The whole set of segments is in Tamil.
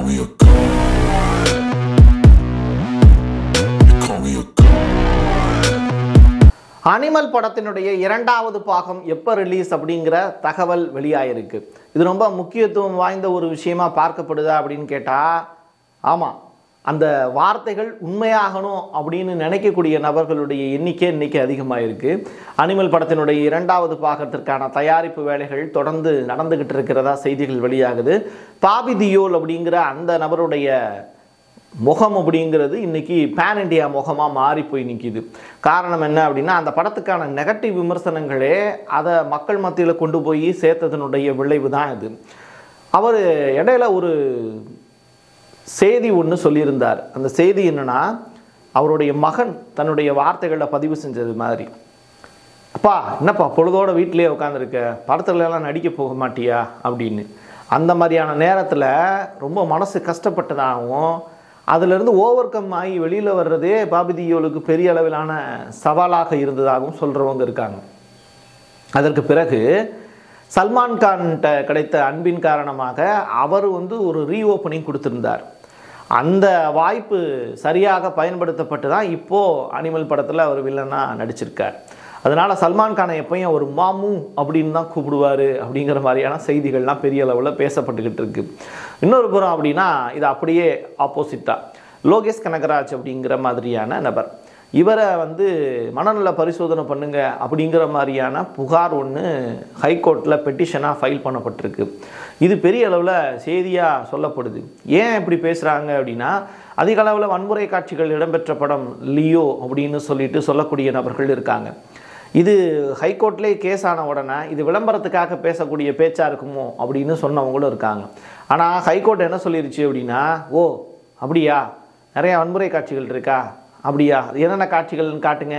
me a god. You call me a god. Animal படத்தினுடைய இரண்டாவது பாகம் எப்போ ரிலீஸ் அப்படிங்கிற தகவல் வெளியாயிருக்கு இது ரொம்ப முக்கியத்துவம் வாய்ந்த ஒரு விஷயமா பார்க்கப்படுதா அப்படின்னு கேட்டால் ஆமாம் அந்த வார்த்தைகள் உண்மையாகணும் அப்படின்னு நினைக்கக்கூடிய நபர்களுடைய எண்ணிக்கை இன்னைக்கு அதிகமாக இருக்கு அனிமல் படத்தினுடைய இரண்டாவது பாகத்திற்கான தயாரிப்பு வேலைகள் தொடர்ந்து நடந்துகிட்டு இருக்கிறதா செய்திகள் வெளியாகுது பாபி தியோல் அப்படிங்கிற அந்த நபருடைய முகம் அப்படிங்கிறது இன்னைக்கு பேன் இண்டியா முகமாக மாறி போய் நிற்கிது காரணம் என்ன அப்படின்னா அந்த படத்துக்கான நெகட்டிவ் விமர்சனங்களே அதை மக்கள் மத்தியில் கொண்டு போய் சேர்த்ததனுடைய விளைவு தான் இது அவர் இடையில ஒரு செய்தி ஒன்று சொல்லியிருந்தார் அந்த செய்தி என்னன்னா அவருடைய மகன் தன்னுடைய வார்த்தைகளில் பதிவு செஞ்சது மாதிரி அப்பா என்னப்பா பொழுதோட வீட்டிலேயே உட்காந்துருக்க படத்துல எல்லாம் நடிக்க போக மாட்டியா அப்படின்னு அந்த மாதிரியான நேரத்தில் ரொம்ப மனசு கஷ்டப்பட்டதாகவும் அதிலிருந்து ஓவர் கம் ஆகி வெளியில் வர்றதே பாபி தியோலுக்கு பெரிய அளவிலான சவாலாக இருந்ததாகவும் சொல்கிறவங்க இருக்காங்க அதற்கு பிறகு சல்மான் கான்கிட்ட கிடைத்த அன்பின் காரணமாக அவர் வந்து ஒரு ரீஓப்பனிங் கொடுத்திருந்தார் அந்த வாய்ப்பு சரியாக பயன்படுத்தப்பட்டு தான் இப்போது அனிமல் படத்தில் அவர் வில்லனாக நடிச்சிருக்கார் அதனால் சல்மான் கானை எப்பயும் ஒரு மாமு அப்படின்னு தான் கூப்பிடுவார் அப்படிங்கிற மாதிரியான செய்திகள்லாம் பெரிய அளவில் பேசப்பட்டுக்கிட்டு இருக்கு இன்னொரு புறம் அப்படின்னா இது அப்படியே ஆப்போசிட்டாக லோகேஷ் கனகராஜ் அப்படிங்கிற மாதிரியான நபர் இவரை வந்து மனநல பரிசோதனை பண்ணுங்க அப்படிங்கிற மாதிரியான புகார் ஒன்று ஹைகோர்ட்டில் பெட்டிஷனாக ஃபைல் பண்ணப்பட்டிருக்கு இது பெரிய அளவில் செய்தியாக சொல்லப்படுது ஏன் இப்படி பேசுகிறாங்க அப்படின்னா அதிக அளவில் வன்முறை காட்சிகள் இடம்பெற்ற படம் லியோ அப்படின்னு சொல்லிட்டு சொல்லக்கூடிய நபர்கள் இருக்காங்க இது ஹைகோர்ட்லேயே கேஸ் ஆன உடனே இது விளம்பரத்துக்காக பேசக்கூடிய பேச்சாக இருக்குமோ அப்படின்னு சொன்னவங்களும் இருக்காங்க ஆனால் ஹைகோர்ட் என்ன சொல்லிருச்சு அப்படின்னா ஓ அப்படியா நிறைய வன்முறை காட்சிகள் இருக்கா அப்படியா அது என்னென்ன காட்சிகள்னு காட்டுங்க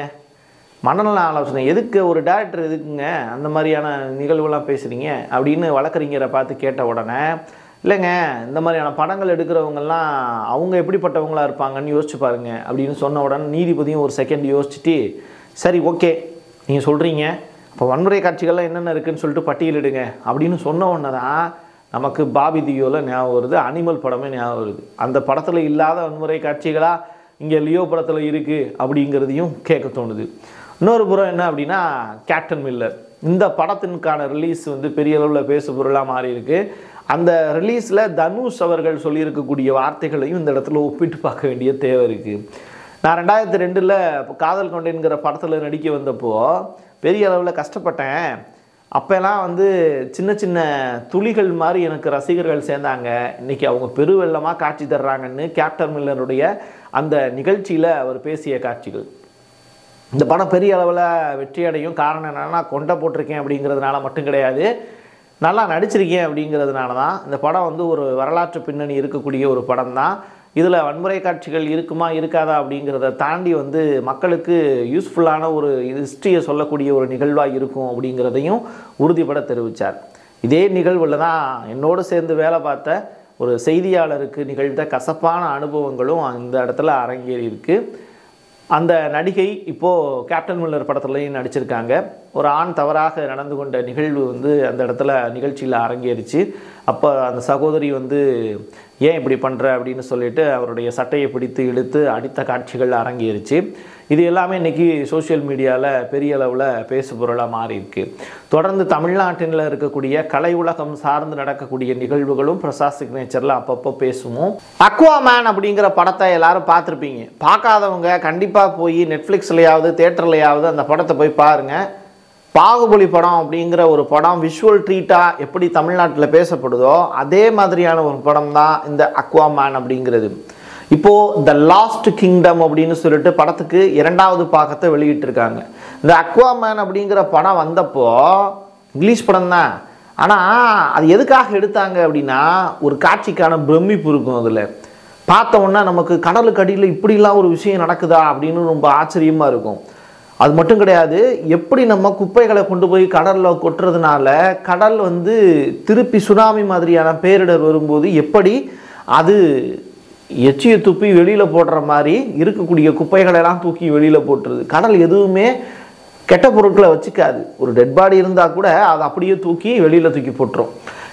மனநல ஆலோசனை எதுக்கு ஒரு டேரக்டர் எதுக்குங்க அந்த மாதிரியான நிகழ்வுலாம் பேசுகிறீங்க அப்படின்னு வழக்கறிஞரை பார்த்து கேட்ட உடனே இல்லைங்க இந்த மாதிரியான படங்கள் எடுக்கிறவங்கெல்லாம் அவங்க எப்படிப்பட்டவங்களா இருப்பாங்கன்னு யோசிச்சு பாருங்க அப்படின்னு சொன்ன உடனே நீதிபதியும் ஒரு செகண்ட் யோசிச்சுட்டு சரி ஓகே நீங்கள் சொல்கிறீங்க அப்போ வன்முறை காட்சிகள்லாம் என்னென்ன இருக்குன்னு சொல்லிட்டு பட்டியலிடுங்க அப்படின்னு சொன்ன உடனே தான் நமக்கு பாபி தியோவில் ஞாபகம் வருது அனிமல் படமே ஞாபகம் வருது அந்த படத்தில் இல்லாத வன்முறை காட்சிகளாக இங்கே லியோ படத்தில் இருக்குது அப்படிங்கிறதையும் கேட்க தோணுது இன்னொரு புறம் என்ன அப்படின்னா கேப்டன் மில்லர் இந்த படத்திற்கான ரிலீஸ் வந்து பெரிய அளவில் பேசு பொருளாக மாறி இருக்கு அந்த ரிலீஸில் தனுஷ் அவர்கள் சொல்லியிருக்கக்கூடிய வார்த்தைகளையும் இந்த இடத்துல ஒப்பிட்டு பார்க்க வேண்டிய தேவை இருக்குது நான் ரெண்டாயிரத்தி ரெண்டில் காதல் கொண்டேங்கிற படத்தில் நடிக்க வந்தப்போ பெரிய அளவில் கஷ்டப்பட்டேன் அப்போல்லாம் வந்து சின்ன சின்ன துளிகள் மாதிரி எனக்கு ரசிகர்கள் சேர்ந்தாங்க இன்றைக்கி அவங்க பெருவெள்ளமாக காட்சி தர்றாங்கன்னு கேப்டன் மில்லருடைய அந்த நிகழ்ச்சியில் அவர் பேசிய காட்சிகள் இந்த படம் பெரிய அளவில் வெற்றி அடையும் காரணம் என்னென்னா கொண்டை போட்டிருக்கேன் அப்படிங்கிறதுனால மட்டும் கிடையாது நல்லா நடிச்சிருக்கேன் அப்படிங்கிறதுனால தான் இந்த படம் வந்து ஒரு வரலாற்று பின்னணி இருக்கக்கூடிய ஒரு படம் தான் இதில் வன்முறை காட்சிகள் இருக்குமா இருக்காதா அப்படிங்கிறத தாண்டி வந்து மக்களுக்கு யூஸ்ஃபுல்லான ஒரு ஹிஸ்ட்ரியை சொல்லக்கூடிய ஒரு நிகழ்வாக இருக்கும் அப்படிங்கிறதையும் உறுதிப்பட தெரிவித்தார் இதே நிகழ்வில் தான் என்னோடு சேர்ந்து வேலை பார்த்த ஒரு செய்தியாளருக்கு நிகழ்ந்த கசப்பான அனுபவங்களும் அந்த இடத்துல அரங்கேறி இருக்கு அந்த நடிகை இப்போது கேப்டன் மில்லர் படத்துலையும் நடிச்சிருக்காங்க ஒரு ஆண் தவறாக நடந்து கொண்ட நிகழ்வு வந்து அந்த இடத்துல நிகழ்ச்சியில் அரங்கேறிச்சு அப்போ அந்த சகோதரி வந்து ஏன் இப்படி பண்ணுற அப்படின்னு சொல்லிட்டு அவருடைய சட்டையை பிடித்து இழுத்து அடித்த காட்சிகள் அரங்கேறிச்சு இது எல்லாமே இன்றைக்கி சோஷியல் மீடியாவில் பெரிய அளவில் பேசு பொருளாக மாறி இருக்கு தொடர்ந்து தமிழ்நாட்டில் இருக்கக்கூடிய கலை உலகம் சார்ந்து நடக்கக்கூடிய நிகழ்வுகளும் பிரசாத் சிக்னேச்சரில் அப்பப்போ பேசுவோம் அக்வாமேன் அப்படிங்கிற படத்தை எல்லாரும் பார்த்துருப்பீங்க பார்க்காதவங்க கண்டிப்பாக போய் நெட்ஃப்ளிக்ஸ்லையாவது தேட்டர்லையாவது அந்த படத்தை போய் பாருங்கள் பாகுபலி படம் அப்படிங்கிற ஒரு படம் விஷுவல் ட்ரீட்டாக எப்படி தமிழ்நாட்டில் பேசப்படுதோ அதே மாதிரியான ஒரு படம் தான் இந்த அக்வாமேன் அப்படிங்கிறது இப்போது த லாஸ்ட் கிங்டம் அப்படின்னு சொல்லிட்டு படத்துக்கு இரண்டாவது பாகத்தை வெளியிட்டிருக்காங்க இந்த அக்வாமேன் அப்படிங்கிற படம் வந்தப்போ இங்கிலீஷ் படம் தான் ஆனால் அது எதுக்காக எடுத்தாங்க அப்படின்னா ஒரு காட்சிக்கான பிரமிப்பு இருக்கும் அதில் பார்த்த உடனே நமக்கு கடலுக்கு அடியில் இப்படிலாம் ஒரு விஷயம் நடக்குதா அப்படின்னு ரொம்ப ஆச்சரியமாக இருக்கும் அது மட்டும் கிடையாது எப்படி நம்ம குப்பைகளை கொண்டு போய் கடலில் கொட்டுறதுனால கடல் வந்து திருப்பி சுனாமி மாதிரியான பேரிடர் வரும்போது எப்படி அது எச்சியை துப்பி வெளியில் போடுற மாதிரி இருக்கக்கூடிய குப்பைகளெல்லாம் தூக்கி வெளியில் போட்டுருது கடல் எதுவுமே கெட்ட பொருட்களை வச்சுக்காது ஒரு டெட் பாடி இருந்தால் கூட அதை அப்படியே தூக்கி வெளியில் தூக்கி போட்டுரும்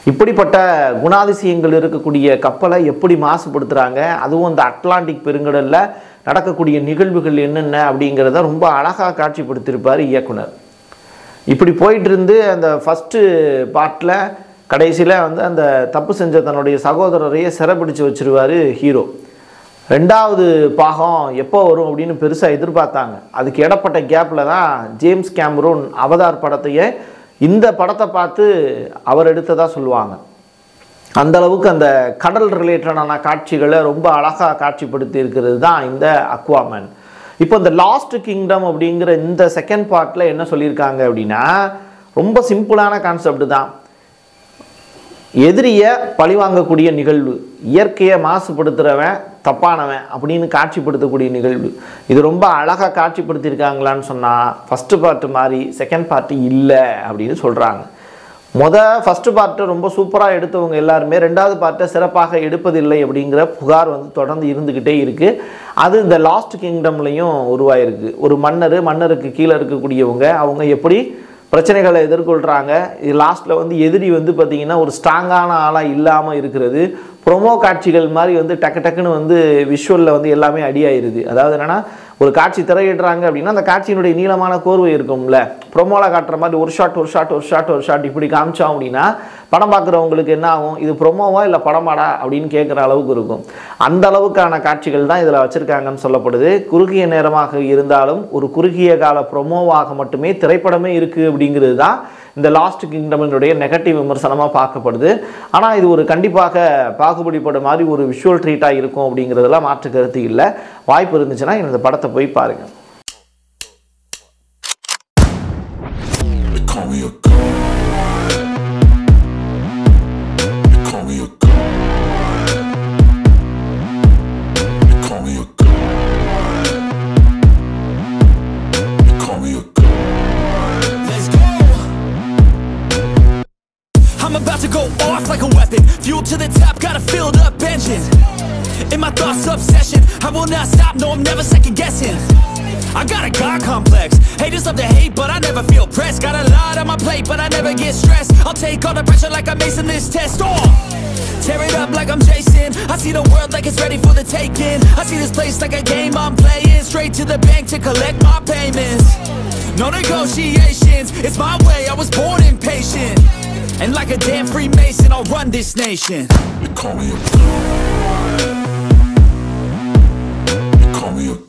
இப்படிப்பட்ட குணாதிசயங்கள் இருக்கக்கூடிய கப்பலை எப்படி மாசுபடுத்துகிறாங்க அதுவும் இந்த அட்லாண்டிக் பெருங்கடலில் நடக்கக்கூடிய நிகழ்வுகள் என்னென்ன அப்படிங்கிறத ரொம்ப அழகாக காட்சிப்படுத்தியிருப்பார் இயக்குனர் இப்படி போயிட்டு இருந்து அந்த ஃபஸ்ட்டு பார்ட்டில் கடைசியில் வந்து அந்த தப்பு செஞ்ச தன்னுடைய சகோதரரையே சிறைப்பிடிச்சு வச்சிருவாரு ஹீரோ ரெண்டாவது பாகம் எப்போ வரும் அப்படின்னு பெருசாக எதிர்பார்த்தாங்க அதுக்கு இடப்பட்ட கேப்பில் தான் ஜேம்ஸ் கேமரூன் அவதார் படத்தையே இந்த படத்தை பார்த்து அவர் எடுத்ததாக சொல்லுவாங்க அந்த அளவுக்கு அந்த கடல் ரிலேட்டடான காட்சிகளை ரொம்ப அழகாக காட்சிப்படுத்தி இருக்கிறது தான் இந்த அக்வாமேன் இப்போ இந்த லாஸ்ட் கிங்டம் அப்படிங்கிற இந்த செகண்ட் பார்ட்டில் என்ன சொல்லியிருக்காங்க அப்படின்னா ரொம்ப சிம்பிளான கான்செப்ட் தான் எதிரியை பழிவாங்கக்கூடிய நிகழ்வு இயற்கையை மாசுபடுத்துகிறவன் தப்பானவன் அப்படின்னு காட்சிப்படுத்தக்கூடிய நிகழ்வு இது ரொம்ப அழகாக காட்சிப்படுத்தியிருக்காங்களான்னு சொன்னால் ஃபஸ்ட்டு பார்ட்டு மாதிரி செகண்ட் பார்ட்டு இல்லை அப்படின்னு சொல்கிறாங்க முத ஃபஸ்ட்டு பார்ட்டு ரொம்ப சூப்பராக எடுத்தவங்க எல்லாருமே ரெண்டாவது பார்ட்டை சிறப்பாக எடுப்பதில்லை அப்படிங்கிற புகார் வந்து தொடர்ந்து இருந்துக்கிட்டே இருக்குது அது இந்த லாஸ்ட் கிங்டம்லையும் உருவாயிருக்கு ஒரு மன்னர் மன்னருக்கு கீழே இருக்கக்கூடியவங்க அவங்க எப்படி பிரச்சனைகளை எதிர்கொள்கிறாங்க இது லாஸ்ட்டில் வந்து எதிரி வந்து பார்த்திங்கன்னா ஒரு ஸ்ட்ராங்கான ஆளாக இல்லாமல் இருக்கிறது ப்ரொமோ காட்சிகள் மாதிரி வந்து டக்கு டக்குன்னு வந்து விஷுவலில் வந்து எல்லாமே அடியாயிருது அதாவது என்னென்னா ஒரு காட்சி திரையிடுறாங்க அப்படின்னா அந்த காட்சியினுடைய நீளமான கோர்வை இருக்கும்ல ப்ரொமோவில் காட்டுற மாதிரி ஒரு ஷாட் ஒரு ஷாட் ஒரு ஷாட் ஒரு ஷாட் இப்படி காமிச்சோம் அப்படின்னா படம் பார்க்குறவங்களுக்கு என்ன ஆகும் இது ப்ரொமோவா இல்லை படமாடா அப்படின்னு கேட்குற அளவுக்கு இருக்கும் அந்த அளவுக்கான காட்சிகள் தான் இதில் வச்சுருக்காங்கன்னு சொல்லப்படுது குறுகிய நேரமாக இருந்தாலும் ஒரு குறுகிய கால ப்ரொமோவாக மட்டுமே திரைப்படமே இருக்குது அப்படிங்கிறது தான் இந்த லாஸ்ட் கிங்டமினுடைய நெகட்டிவ் விமர்சனமாக பார்க்கப்படுது ஆனால் இது ஒரு கண்டிப்பாக பாகுபலி படம் மாதிரி ஒரு விஷுவல் ட்ரீட்டாக இருக்கும் அப்படிங்கிறதுலாம் மாற்று கருத்து இல்லை வாய்ப்பு இருந்துச்சுன்னா இந்த படத்தை போய் பாருங்கள் They call me a god. They call me a god. They call me a god. They call me a god. Let's go. I'm about to go off like a weapon. Fuel to the top, got a filled up engine. In my thoughts, obsession. I will not stop, no, I'm never second guessing. I got a God complex. Haters love to hate, but I never feel pressed. Got a lot on my plate, but I never get stressed. I'll take all the pressure like I'm acing this test. Oh! Tear it up like I'm Jason. I see the world like it's ready for the taking. I see this place like a game I'm playing. Straight to the bank to collect my payments. No negotiations, it's my way. I was born impatient. And like a damn Freemason, I'll run this nation. They call me a god. They call me a